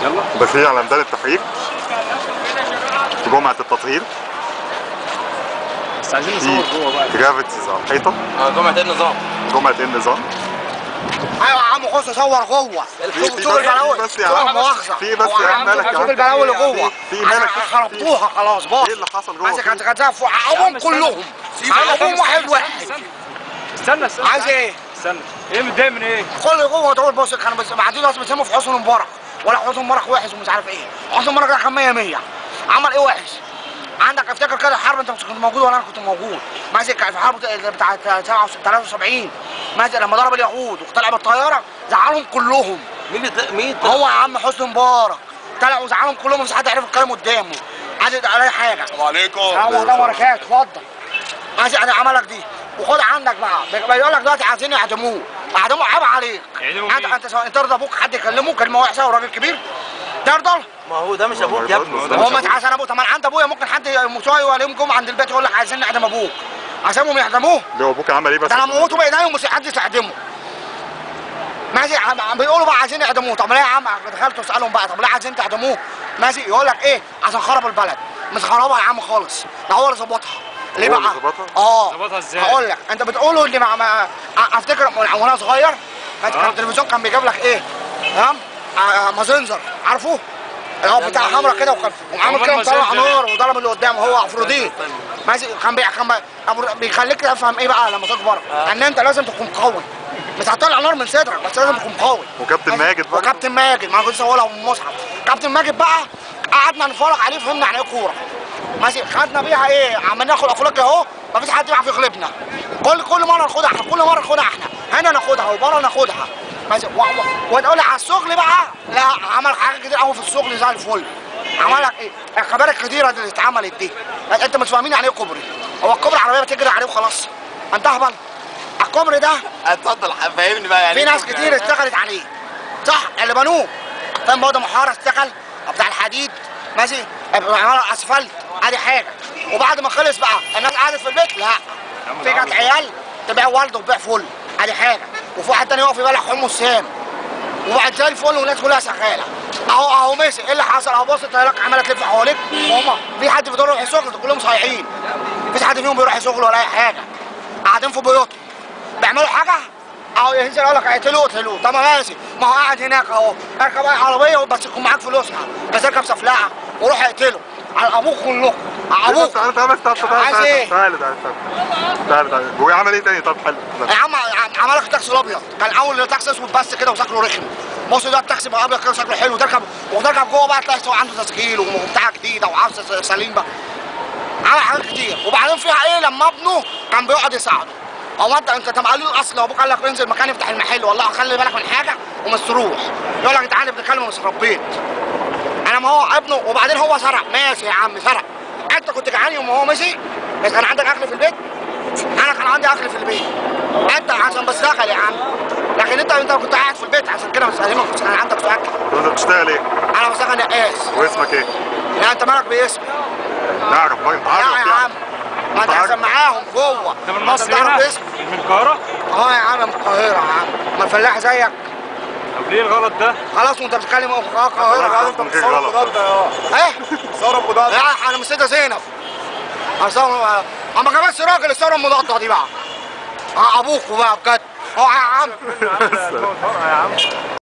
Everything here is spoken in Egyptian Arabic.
يلا داخلين على ميدان التحرير في جمعة التطهير بس عايزين في نصور جوه بقى جرافيتيز على الحيطة اه جمعة النظام جمعة ايه النظام ايوه يا عم خش صور جوه في- شوف في شوف بس- البلاوي في بس يا شوف عم. مؤاخذة في بس هو يا عم مالك يا شوف عم. البلاوي اللي جوه في- في مالك عشان خربتوها خلاص بص ايه اللي حصل جوه عايزك فيه؟ هتغزفوا ابوهم كلهم ابوهم واحد واحد استنى استنى عايز ايه؟ استنى ايه متضايق من ايه؟ كل جوه تقول بص كانوا بس بعدين دلوقتي بيسموا في حسن مبارك ولا حسن مبارك وحش ومش عارف ايه حسن مبارك ده كان 100 100 عمل ايه وحش عندك افتكر كده الحرب انت مش كنت موجود ولا انا كنت موجود ماسك في الحرب بتاعت 73 ماسك لما ضرب اليهود وطلع بالطياره زعلهم كلهم مين اللي مين هو يا عم حسني مبارك طلع وزعلهم كلهم مفيش حد عرف يتكلم قدامه عايز يدعي عليه حاجه السلام عليكم هو ده بركات اتفضل عايز يدعي عملك دي وخد عندك بقى بيقول لك دلوقتي عايزين يعدموه يعدموه عيب عليك يعدموا انت مين؟ انت سواء ترضى ابوك حد يكلمه كلمه وحشه وراجل كبير ترضى ما هو ده مش ابوك يا ابني ده هو مش ما عشان ابوه طب ما عند ابويا ممكن حد شويه ولا يوم جمعه عند البيت يقول لك عايزين نعدم ابوك عشانهم يعدموه ليه ابوك عمل ايه بس ده انا موته بايديهم مش حد يعدمه ماشي عم- عم بيقولوا بقى عايزين يعدموه طب ليه يا عم دخلت اسالهم بقى طب ليه عايزين تعدموه ماشي يقول لك ايه عشان خرب البلد مش خربها يا عم خالص ده هو اللي ظبطها ليه هو بقى اللي ظبطها؟ اه ظبطها ازاي؟ هقول لك انت بتقولوا اللي مع ما أ- افتكر وانا صغير كانت- كان آه. التلفزيون كان بيجيب لك ايه تمام آه، مازنجر عارفه هو بتاع حمرا كده وكان وعامل أمال كده مطلع مازنجر؟ نار وضرب اللي قدامه هو افروديت ماشي كان بي... كان بي... أبو- بيخليك تفهم ايه بقى لما تكبر ان انت لازم تكون قوي مش هتطلع نار من صدرك بس لازم تكون قوي وكابتن ماشي؟ ماجد بقى وكابتن ماجد ما أنا كنت اقولها من المصحف كابتن ماجد بقى قعدنا نتفرج عليه فهمنا يعني ايه كوره ماشي خدنا بيها ايه عمالين ناخد افريقيا اهو مفيش حد يعرف يغلبنا كل كل مره ناخدها احنا كل مره ناخدها احنا هنا ناخدها وبره ناخدها ماشي و- و- وتقول لي على الشغل بقى لا عمل حاجات كتير قوي في الشغل زي الفل عمل لك ايه الخبائر الكتيره اللي اتعملت دي انت مش فاهمين يعني ايه كوبري هو الكوبري عربيه بتجري عليه وخلاص انت اهبل الكوبري ده اتفضل فهمني بقى يعني في ناس كتير اشتغلت عليه صح اللي بنوه فاهم برضه محاره اشتغل بتاع الحديد ماشي عمل اسفلت ادي حاجه وبعد ما خلص بقى الناس قعدت في البيت لا في كانت عيال تبيع ورد وتبيع فل ادي حاجه وفي واحد تاني يقف يبيع حمص سام وبعد زي الفل والناس كلها شغاله اهو اهو ماشي ايه اللي حصل اهو بص الطيارات عماله تلف حواليك وهم في حد في دول يروح يشتغل كلهم صايعين مفيش حد فيهم بيروح يشتغل ولا اي حاجه قاعدين في بيوتهم بيعملوا حاجه اهو ينزل يقول لك اقتلوه اقتلوه طب ماشي ما هو قاعد هناك اهو اركب اي عربيه بس يكون معاك فلوسها بس اركب سفلقه وروح اقتله على ابوك كلكم على ابوك تعالى تعالى تعالى تعالى عايز تعالى ايه؟ تعالى تعالى تعالى تعالى تعالى هو عمل ايه تاني طب حلو يا عم عمل لك التاكسي الابيض كان اول تاكسي اسود بس كده وشكله رخم بص ده التاكسي بقى ابيض كده شكله حلو تركب وتركب جوه بقى تلاقي سواق عنده تسجيل وبتاع جديده وعفش سليم بقى عمل حاجات كتير وبعدين فيها ايه لما ابنه كان بيقعد يساعده هو انت انت طب قالوا اصل ابوك قال لك انزل مكان افتح المحل والله خلي بالك من حاجه ومش تروح يقول لك انت عارف بتتكلم ومش ربيت انا ما هو ابنه وبعدين هو سرق ماشي يا عم سرق انت كنت جعان يوم ما هو مشي بس كان عندك اكل في البيت انا كان عندي اكل في البيت انت عشان بشتغل يا عم لكن انت انت كنت قاعد في البيت عشان كده مش فاهمك مش كان عندك اكل طب انت بتشتغل ايه؟ انا بشتغل نقاش واسمك ايه؟ لا انت مالك باسمي نعرف بقى انت لا عارف يا يعني. عم ما انت عشان معاهم جوه انت من عشان مصر تعرف هنا؟ اسمي من القاهرة؟ اه يا عم من القاهره يا عم ما الفلاح زيك طب ليه الغلط ده؟ خلاص وانت بتتكلم اه خلاص، القاهره من غير غلط ايه صورة مضادة لا انا مش سيدة زينب صورة اما كمان راجل الصورة المضادة دي بقى اه ابوكوا بقى بجد اه يا عم يا عم